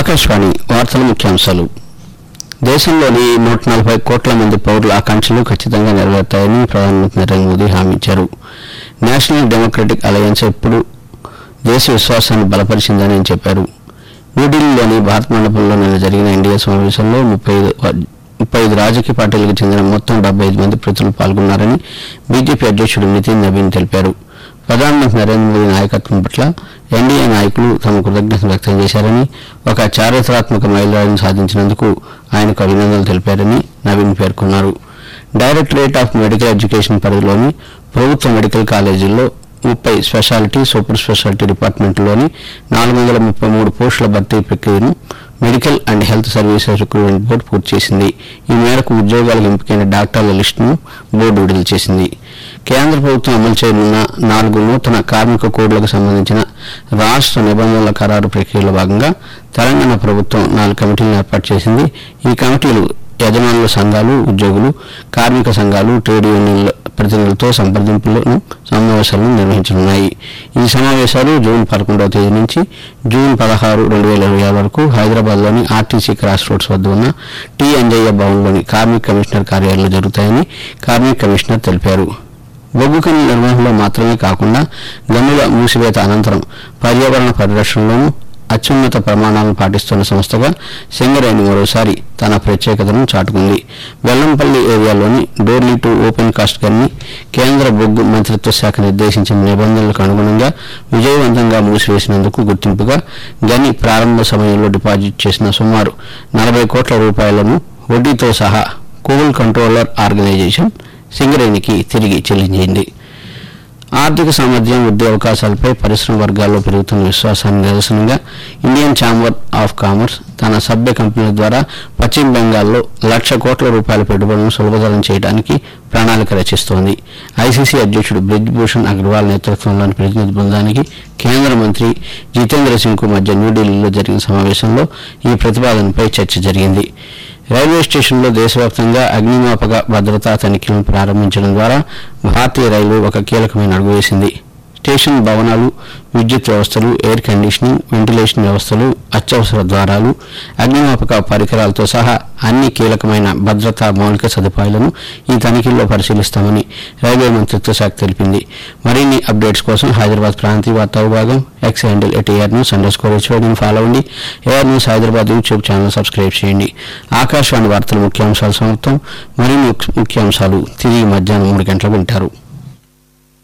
ఆకాశవాణి వార్తల ముఖ్యాంశాలు దేశంలోని నూట నలభై కోట్ల మంది పౌరుల ఆకాంక్షలు ఖచ్చితంగా నెరవేరుతాయని ప్రధానమంత్రి నరేంద్ర మోదీ హామీ ఇచ్చారు నేషనల్ డెమోక్రటిక్ అలయన్స్ ఎప్పుడు దేశ విశ్వాసాన్ని బలపరిచిందని ఆయన చెప్పారు న్యూఢిల్లీలోని భారత్ మండపంలో నిన్న జరిగిన ఎన్డీఏ సమావేశంలో ముప్పై ఐదు ముప్పై ఐదు రాజకీయ పార్టీలకు చెందిన మొత్తం డెబ్బై ఐదు మంది ప్రతినిధులు పాల్గొన్నారని బీజేపీ అధ్యక్షుడు నితిన్ నవీన్ తెలిపారు ప్రధానమంత్రి నరేంద్ర మోదీ నాయకత్వం పట్ల ఎన్డీఏ నాయకులు తమ కృతజ్ఞతలు వ్యక్తం చేశారని ఒక చారిత్రాత్మక మైలురాయిని సాధించినందుకు ఆయనకు అభినందనలు తెలిపారని నవీన్ పేర్కొన్నారు డైరెక్టరేట్ ఆఫ్ మెడికల్ ఎడ్యుకేషన్ పరిధిలోని ప్రభుత్వ మెడికల్ కాలేజీల్లో ముప్పై స్పెషాలిటీ సూపర్ స్పెషాలిటీ డిపార్ట్మెంట్లోని నాలుగు వందల ముప్పై మూడు పోస్టుల భర్తీ ప్రక్రియను medical and health services recruitment board పూర్తి చేసింది ఈ మేరకు ఉద్యోగాలకు ఎంపికైన డాక్టర్ల లిస్టును బోర్డు విడుదల చేసింది కేంద్ర ప్రభుత్వం అమలు చేయనున్న నాలుగు నూతన కార్మిక కోడ్లకు సంబంధించిన రాష్ట్ర నిబంధనల ఖరారు ప్రక్రియలో భాగంగా తెలంగాణ ప్రభుత్వం నాలుగు కమిటీలను ఏర్పాటు చేసింది ఈ కమిటీలు యజమానుల సంఘాలు ఉద్యోగులు కార్మిక సంఘాలు ట్రేడ్ యూనియన్ల ప్రతినిధులతో సంప్రదింపులను సమావేశాలను నిర్వహించనున్నాయి ఈ సమావేశాలు జూన్ పదకొండవ తేదీ నుంచి జూన్ పదహారు రెండు వేల ఇరవై ఆరు వరకు హైదరాబాద్లోని ఆర్టీసీ క్రాస్ రోడ్స్ వద్ద ఉన్న టీ అంజయ్య భవన్లోని కార్మిక కమిషనర్ కార్యాలయంలో జరుగుతాయని కార్మిక కమిషనర్ తెలిపారు బొగ్గు గనుల నిర్వహణలో మాత్రమే కాకుండా గనుల మూసివేత అనంతరం పర్యావరణ పరిరక్షణలోనూ అత్యున్నత ప్రమాణాలను పాటిస్తున్న సంస్థగా సింగరేణి మరోసారి తన ప్రత్యేకతను చాటుకుంది వెల్లంపల్లి ఏరియాలోని డోర్లీ టు ఓపెన్ కాస్ట్ గన్ని కేంద్ర బొగ్గు మంత్రిత్వ శాఖ నిర్దేశించిన నిబంధనలకు అనుగుణంగా విజయవంతంగా మూసివేసినందుకు గుర్తింపుగా గని ప్రారంభ సమయంలో డిపాజిట్ చేసిన సుమారు నలభై కోట్ల రూపాయలను వడ్డీతో సహా కోల్ కంట్రోలర్ ఆర్గనైజేషన్ సింగరేణికి తిరిగి చెల్లించింది ఆర్థిక సామర్థ్యం వృద్ధి అవకాశాలపై పరిశ్రమ వర్గాల్లో పెరుగుతున్న విశ్వాసాన్ని నిదర్శనంగా ఇండియన్ ఛాంబర్ ఆఫ్ కామర్స్ తన సభ్య కంపెనీల ద్వారా పశ్చిమ బెంగాల్లో లక్ష కోట్ల రూపాయల పెట్టుబడులను సులభతరం చేయడానికి ప్రణాళిక రచిస్తోంది ఐసీసీ అధ్యక్షుడు బ్రిజ్ భూషణ్ అగర్వాల్ నేతృత్వంలోని ప్రతినిధి బృందానికి కేంద్ర మంత్రి జితేంద్ర సింగ్ కు మధ్య న్యూఢిల్లీలో జరిగిన సమావేశంలో ఈ ప్రతిపాదనపై చర్చ జరిగింది రైల్వే స్టేషన్లో దేశవ్యాప్తంగా అగ్నిమాపక భద్రతా తనిఖీలను ప్రారంభించడం ద్వారా భారతీయ రైల్వే ఒక కీలకమైన అడుగు వేసింది స్టేషన్ భవనాలు విద్యుత్ వ్యవస్థలు ఎయిర్ కండిషనింగ్ వెంటిలేషన్ వ్యవస్థలు అత్యవసర ద్వారాలు అగ్నిమాపక పరికరాలతో సహా అన్ని కీలకమైన భద్రతా మౌలిక సదుపాయాలను ఈ తనిఖీల్లో పరిశీలిస్తామని రైల్వే మంత్రిత్వ శాఖ తెలిపింది మరిన్ని అప్డేట్స్ కోసం హైదరాబాద్ ప్రాంతీయ వార్తా విభాగం X handle at AR news underscore స్కోర్ హెచ్ఓడిని ఫాలో అవ్వండి AR news Hyderabad YouTube channel subscribe చేయండి ఆకాశవాణి వార్తల ముఖ్యాంశాలు సమాప్తం మరిన్ని ముఖ్యాంశాలు తిరిగి మధ్యాహ్నం మూడు గంటలకు వింటారు